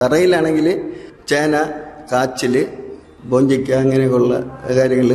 തറയിലാണെങ്കിൽ ചേന കാച്ചില് ബോഞ്ചിക്ക അങ്ങനെയൊക്കെയുള്ള കാര്യങ്ങൾ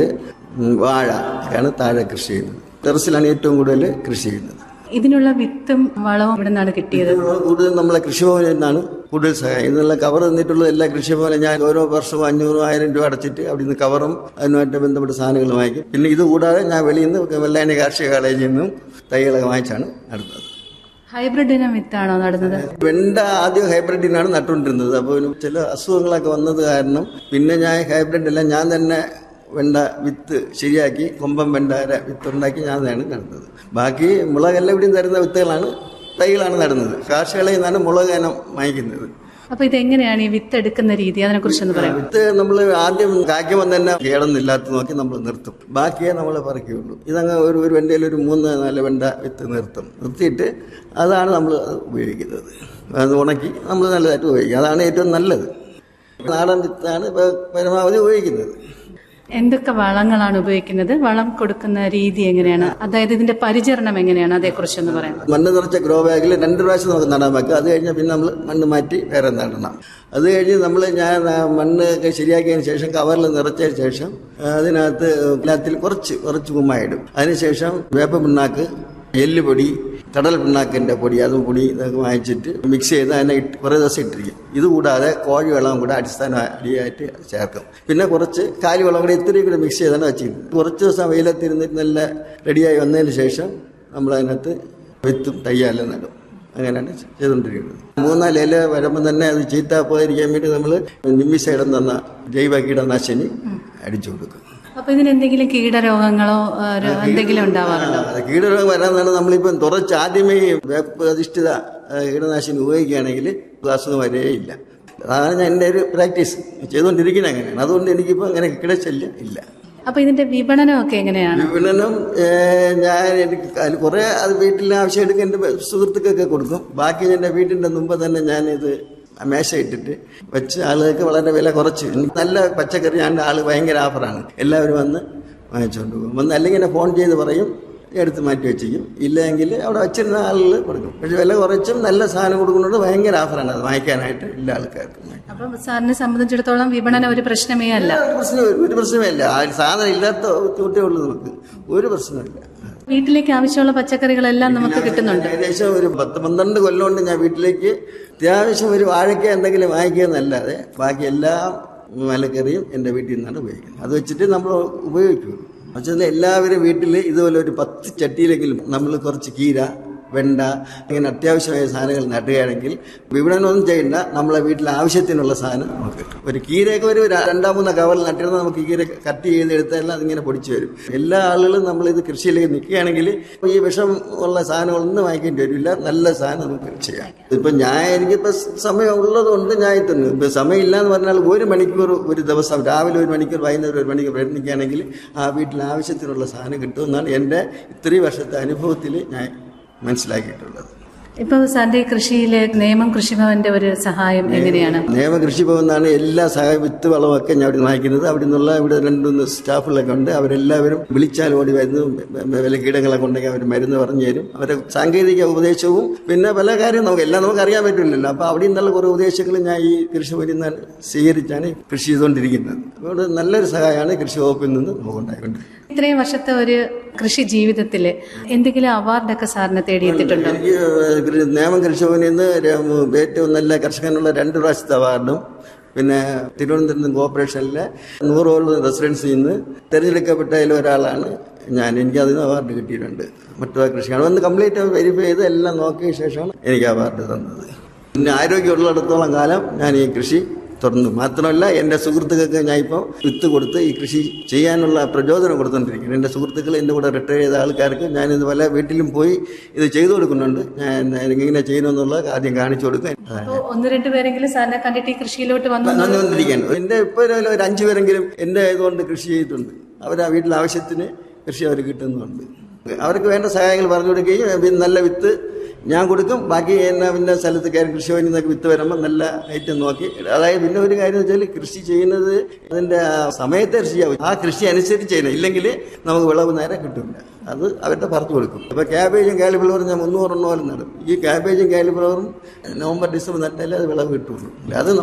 വാഴ ഒക്കെയാണ് താഴെ കൃഷി ചെയ്യുന്നത് ടെറസിലാണ് ഏറ്റവും കൂടുതൽ കൃഷി ചെയ്യുന്നത് ഇതിനുള്ള വിത്തും വളവും ഇവിടെ നിന്നാണ് കിട്ടിയത് കൂടുതൽ നമ്മളെ കൃഷിഭവനിൽ നിന്നാണ് കൂടുതൽ സഹായം ഇതിനുള്ള കവർ തന്നിട്ടുള്ള എല്ലാ കൃഷിഭവനും ഞാൻ ഓരോ വർഷവും അഞ്ഞൂറും ആയിരം രൂപ അടച്ചിട്ട് അവിടെ നിന്ന് കവറും അതിനുമായിട്ട് ബന്ധപ്പെട്ട സാധനങ്ങൾ വാങ്ങിക്കും പിന്നെ ഇത് കൂടാതെ ഞാൻ വെളിയിൽ നിന്ന് വെള്ളായണി കാർഷിക കോളേജിൽ നിന്നും തൈകളൊക്കെ വാങ്ങിച്ചാണ് നടുന്നത് ഹൈബ്രിഡ് ഇനം വിത്താണോ നടുന്നത് വെണ്ട ആദ്യം ഹൈബ്രിഡിനാണ് നട്ടുകൊണ്ടിരുന്നത് അപ്പോൾ ചില അസുഖങ്ങളൊക്കെ വന്നത് കാരണം പിന്നെ ഞാൻ ഹൈബ്രിഡ് എല്ലാം ഞാൻ തന്നെ വെണ്ട വിത്ത് ശരിയാക്കി കൊമ്പൻ വെണ്ടയുടെ വിത്ത് ഉണ്ടാക്കി ഞാൻ തന്നെയാണ് നടുന്നത് ബാക്കി മുളകെല്ലാം ഇവിടെയും തരുന്ന വിത്തുകളാണ് തൈകളാണ് നടുന്നത് കാർഷികളയിൽ നിന്നാണ് മുളക് ഇനം വാങ്ങിക്കുന്നത് അപ്പൊ ഇതെങ്ങനെയാണ് ഈ വിത്ത് എടുക്കുന്ന രീതി അതിനെ കുറിച്ചൊന്ന് പറയാം വിത്ത് നമ്മൾ ആദ്യം കായ്ക്കുമ്പോൾ തന്നെ കേടൊന്നില്ലാത്ത നോക്കി നമ്മൾ നിർത്തും ബാക്കിയേ നമ്മൾ പറിക്കുകയുള്ളൂ ഇതങ്ങ് ഒരു ഒരു വെണ്ടയിൽ ഒരു മൂന്ന് നാല് വെണ്ട വിത്ത് നിർത്തും നിർത്തിയിട്ട് അതാണ് നമ്മൾ ഉപയോഗിക്കുന്നത് അത് ഉണക്കി നമ്മൾ നല്ലതായിട്ട് ഉപയോഗിക്കും അതാണ് ഏറ്റവും നല്ലത് നാടൻ വിത്താണ് ഇപ്പോൾ പരമാവധി ഉപയോഗിക്കുന്നത് എന്തൊക്കെ വളങ്ങളാണ് ഉപയോഗിക്കുന്നത് വളം കൊടുക്കുന്ന രീതി എങ്ങനെയാണ് അതായത് ഇതിന്റെ പരിചരണം എങ്ങനെയാണ് അതേക്കുറിച്ചൊന്ന് പറയാം മണ്ണ് നിറച്ച ഗ്രോ ബാഗിൽ രണ്ട് പ്രാവശ്യം നമുക്ക് നടാൻ വെക്കുക അത് കഴിഞ്ഞാൽ പിന്നെ നമ്മൾ മണ്ണ് മാറ്റി വേറെ നടണം അത് കഴിഞ്ഞ് നമ്മൾ ഞാൻ ആ മണ്ണ് ഒക്കെ ശരിയാക്കിയതിന് ശേഷം കവറിൽ നിറച്ചതിന് ശേഷം അതിനകത്ത് എല്ലാത്തിൽ കുറച്ച് കുറച്ച് കുമ്മായിടും അതിനുശേഷം വേപ്പ പിണ്ണാക്ക് എല്ലുപൊടി കടൽ പിണ്ണാക്കിൻ്റെ പൊടി അതും പൊടി ഇതൊക്കെ വാങ്ങിച്ചിട്ട് മിക്സ് ചെയ്ത് അതിനെ ഇട്ട് കുറേ ദിവസം ഇട്ടിരിക്കും ഇതുകൂടാതെ കോഴി വെള്ളം കൂടെ അടിസ്ഥാന അടിയായിട്ട് ചേർക്കും പിന്നെ കുറച്ച് കാലി വെള്ളം കൂടി ഇത്രയും കൂടെ മിക്സ് ചെയ്താണ് വെച്ചിരിക്കുന്നത് കുറച്ച് ദിവസം വെയിലത്തിരുന്നിട്ട് നല്ല റെഡിയായി വന്നതിന് ശേഷം നമ്മൾ അതിനകത്ത് വിത്തും തയ്യാലും നടും അങ്ങനെയാണ് ചെയ്തുകൊണ്ടിരിക്കുന്നത് മൂന്നാല് ഇല വരുമ്പോൾ തന്നെ അത് ചീത്ത പോയിരിക്കാൻ വേണ്ടി നമ്മൾ നിമ്മിസൈഡം തന്ന ജൈവ കീടനാശിനി അടിച്ചു കൊടുക്കും അപ്പൊ ഇതിന് എന്തെങ്കിലും കീടരോഗങ്ങളോ ആ, ര- എന്തെങ്കിലും ഉണ്ടാവാറുണ്ടോ ആ, കീടരോഗം വരാന്നാണ് നമ്മളിപ്പം തുറച്ച് ആദ്യമേ ഈ വേപ്പ് അധിഷ്ഠിത ആ, കീടനാശിനി ഉപയോഗിക്കുകയാണെങ്കിൽ അസുഖം വരേയില്ല അതാണ് ഞാൻ എൻ്റെ ഒരു പ്രാക്ടീസ് ചെയ്തുകൊണ്ടിരിക്കുന്നത് അങ്ങനെയാണ് അതുകൊണ്ട് എനിക്കിപ്പോൾ അങ്ങനെ കീടശല്യം ഇല്ല അപ്പൊ ഇതിന്റെ വിപണനമൊക്കെ എങ്ങനെയാണ് വിപണനം ഏ, ഞാൻ എനിക്ക് അതിൽ കുറേ അത് വീട്ടിൽ ആവശ്യം എടുക്കാൻ എൻ്റെ സുഹൃത്തുക്കൾക്ക് കൊടുക്കും ബാക്കി എൻ്റെ വീട്ടിൻ്റെ മുമ്പ് തന്നെ ഞാനിത് മേശ ഇട്ടിട്ട് വെച്ച് ആളുകൾക്ക് വളരെ വില കുറച്ച് എനിക്ക് നല്ല പച്ചക്കറി ഞാൻ ആൾ ഭയങ്കര ഓഫറാണ് എല്ലാവരും വന്ന് വാങ്ങിച്ചുകൊണ്ട് പോകും വന്ന് അല്ലെങ്കിൽ എന്നെ ഫോൺ ചെയ്ത് പറയും എടുത്ത് മാറ്റി വെച്ചിരിക്കും ഇല്ലെങ്കിൽ അവിടെ വെച്ചിരുന്ന ആളുകൾ കൊടുക്കും പക്ഷെ വില കുറച്ചും നല്ല സാധനം കൊടുക്കുന്നതുകൊണ്ട് ഭയങ്കര ഓഫറാണ് അത് വാങ്ങിക്കാനായിട്ട് എല്ലാ ആൾക്കാർക്കും അപ്പൊ സാറിനെ സംബന്ധിച്ചിടത്തോളം വിപണനം ഒരു പ്രശ്നമേ അല്ല ഒരു പ്രശ്നം ഒരു പ്രശ്നമേ ഇല്ല ആ സാധനം ഇല്ലാത്ത കുറ്റേ ഉള്ളൂ നമുക്ക് ഒരു പ്രശ്നമില്ല വീട്ടിലേക്ക് ആവശ്യമുള്ള പച്ചക്കറികളെല്ലാം നമുക്ക് കിട്ടുന്നുണ്ട് ഏകദേശം ഒരു പത്ത് പന്ത്രണ്ട് കൊല്ലം കൊണ്ട് ഞാൻ വീട്ടിലേക്ക് അത്യാവശ്യം ഒരു വാഴയ്ക്ക എന്തെങ്കിലും വാങ്ങിക്കുക എന്നല്ലാതെ ബാക്കി എല്ലാ മലക്കറിയും എൻ്റെ വീട്ടിൽ നിന്നാണ് ഉപയോഗിക്കുന്നത് അത് വെച്ചിട്ട് നമ്മൾ ഉപയോഗിക്കും പക്ഷേ എല്ലാവരും വീട്ടിൽ ഇതുപോലെ ഒരു പത്ത് ചട്ടിയിലെങ്കിലും നമ്മൾ കുറച്ച് കീര വെണ്ട ഇങ്ങനെ അത്യാവശ്യമായ സാധനങ്ങൾ നടുകയാണെങ്കിൽ വിപണനമൊന്നും ചെയ്യണ്ട നമ്മളെ വീട്ടിലെ ആവശ്യത്തിനുള്ള സാധനം നമുക്ക് കിട്ടും ഒരു കീരയൊക്കെ ഒരു ര- രണ്ടാം മൂന്നോ കവറിൽ നട്ടിരുന്നാൽ നമുക്ക് കീര കട്ട് ചെയ്ത് എടുത്താൽ അതിങ്ങനെ പൊടിച്ചു വരും എല്ലാ ആളുകളും നമ്മളിത് കൃഷിയിലേക്ക് നിൽക്കുകയാണെങ്കിൽ ഈ വിഷം ഉള്ള സാധനങ്ങളൊന്നും വാങ്ങിക്കേണ്ടി വരില്ല നല്ല സാധനം നമുക്ക് ചെയ്യാം ഇപ്പം ഞാൻ എനിക്കിപ്പോൾ സമയം ഉള്ളതുകൊണ്ട് ഞാൻ എത്തുന്നു ഇപ്പം സമയമില്ല എന്ന് പറഞ്ഞാൽ ഒരു മണിക്കൂർ ഒരു ദിവസം രാവിലെ ഒരു മണിക്കൂർ വൈകുന്നേരം ഒരു മണിക്കൂർ പ്രയത്നിക്കുകയാണെങ്കിൽ ആ വീട്ടിൽ ആവശ്യത്തിനുള്ള സാധനം കിട്ടുമെന്നാണ് എൻ്റെ ഇത്രയും വർഷത്തെ അനുഭവത്തിൽ ഞാൻ മനസ്സിലാക്കിയിട്ടുള്ളത് ഇപ്പൊ സാറിന്റെ ഈ കൃഷിയിലെ നിയമം കൃഷിഭവന്റെ ഒരു സഹായം എങ്ങനെയാണ് നിയമ കൃഷിഭവൻ നിന്നാണ് എല്ലാ സഹായ വിത്ത് വളമൊക്കെ ഞാൻ അവിടെ വാങ്ങിക്കുന്നത് അവിടെ നിന്നുള്ള ഇവിടെ രണ്ടുമൂന്ന് സ്റ്റാഫുകളൊക്കെ ഉണ്ട് അവരെല്ലാവരും വിളിച്ചാൽ ഓടി വരുന്നു വില കീടങ്ങളൊക്കെ ഉണ്ടെങ്കിൽ അവർ മരുന്ന് പറഞ്ഞു തരും അവരെ സാങ്കേതിക ഉപദേശവും പിന്നെ പല കാര്യം നമുക്ക് എല്ലാം നമുക്ക് അറിയാൻ പറ്റില്ലല്ലോ അപ്പോൾ അവിടെ നിന്നുള്ള കുറേ ഉപദേശങ്ങൾ ഞാൻ ഈ കൃഷിഭവനിൽ നിന്നാണ് സ്വീകരിച്ചാണ് കൃഷി ചെയ്തുകൊണ്ടിരിക്കുന്നത് അതുകൊണ്ട് നല്ലൊരു സഹായമാണ് കൃഷി വകുപ്പിൽ നിന്ന് നമുക്ക് ഉണ്ടായിക്കൊണ്ടിരിക്കുന്നത് ഇത്രയും വർഷത്തെ ഒരു കൃഷി ജീവിതത്തില് എന്തെങ്കിലും അവാർഡൊക്കെ സാറിനെ തേടിയെത്തിയിട്ടുണ്ടോ എനിക്ക് കൃ- നേമം കൃഷിഭവനിൽ നിന്ന് ര- ഏറ്റവും നല്ല കർഷകനുള്ള രണ്ട് പ്രാവശ്യത്തെ അവാർഡും പിന്നെ തിരുവനന്തപുരം കോർപ്പറേഷനിലെ നൂറോളം റെസിഡൻസിൽ നിന്ന് തിരഞ്ഞെടുക്കപ്പെട്ടതിൽ ഒരാളാണ് ഞാൻ എനിക്ക് അതിന് അവാർഡ് കിട്ടിയിട്ടുണ്ട് മറ്റു കൃഷിയാണ് വന്ന് കംപ്ലീറ്റ് വെരിഫൈ ചെയ്ത് എല്ലാം നോക്കിയ ശേഷമാണ് എനിക്ക് അവാർഡ് തന്നത് പിന്നെ ആരോഗ്യമുള്ളിടത്തോളം കാലം ഞാൻ ഈ കൃഷി തുടർന്നു മാത്രമല്ല എൻ്റെ സുഹൃത്തുക്കൾക്ക് ഞാൻ ഇപ്പോൾ വിത്ത് കൊടുത്ത് ഈ കൃഷി ചെയ്യാനുള്ള പ്രചോദനം കൊടുത്തുകൊണ്ടിരിക്കുന്നു എൻ്റെ സുഹൃത്തുക്കൾ എൻ്റെ കൂടെ റിട്ടയർ ചെയ്ത ആൾക്കാർക്ക് ഞാൻ ഇത് പല വീട്ടിലും പോയി ഇത് ചെയ്തു കൊടുക്കുന്നുണ്ട് ഞാൻ ഇങ്ങനെ ചെയ്യുന്നു ആദ്യം കാണിച്ചു കൊടുക്കും അപ്പൊ ഒന്ന് രണ്ട് പേരെങ്കിലും സാറിനെ കണ്ടിട്ട് ഈ കൃഷിയിലോട്ട് വന്നു വന്നുകൊണ്ടിരിക്കുകയാണ് എൻ്റെ ഇപ്പോൾ ഒരു ഒരു അഞ്ച് പേരെങ്കിലും എൻ്റെ ഇതുകൊണ്ട് കൃഷി ചെയ്തിട്ടുണ്ട് അവർ ആ വീട്ടിലെ ആവശ്യത്തിന് കൃഷി അവർ കിട്ടുന്നുണ്ട് അവർക്ക് വേണ്ട സഹായങ്ങൾ പറഞ്ഞു കൊടുക്കുകയും പിന്നെ നല്ല വിത്ത് ഞാൻ കൊടുക്കും ബാക്കി എന്നെ പിന്നെ സ്ഥലത്ത് കയറി കൃഷി ഭവനിൽ നിന്നൊക്കെ വിത്ത് വരുമ്പോൾ നല്ല ഐറ്റം നോക്കി അതായത് പിന്നെ ഒരു കാര്യം എന്ന് വെച്ചാൽ കൃഷി ചെയ്യുന്നത് അതിൻ്റെ ആ സമയത്തെ കൃഷി ചെയ്യാവും ആ കൃഷി അനുസരിച്ച് ചെയ്യണം ഇല്ലെങ്കിൽ നമുക്ക് വിളവ് നേരെ കിട്ടില്ല അത് അവരുടെ പറഞ്ഞു കൊടുക്കും അപ്പോൾ ക്യാബേജും കാലിഫ്ലവറും ഞാൻ മുന്നൂറെണ്ണം പോലെ നടും ഈ ക്യാബേജും കാലിഫ്ലവറും നവംബർ ഡിസംബർ നട്ടാലേ അത് വിളവ് കിട്ടുള്ളൂ അത്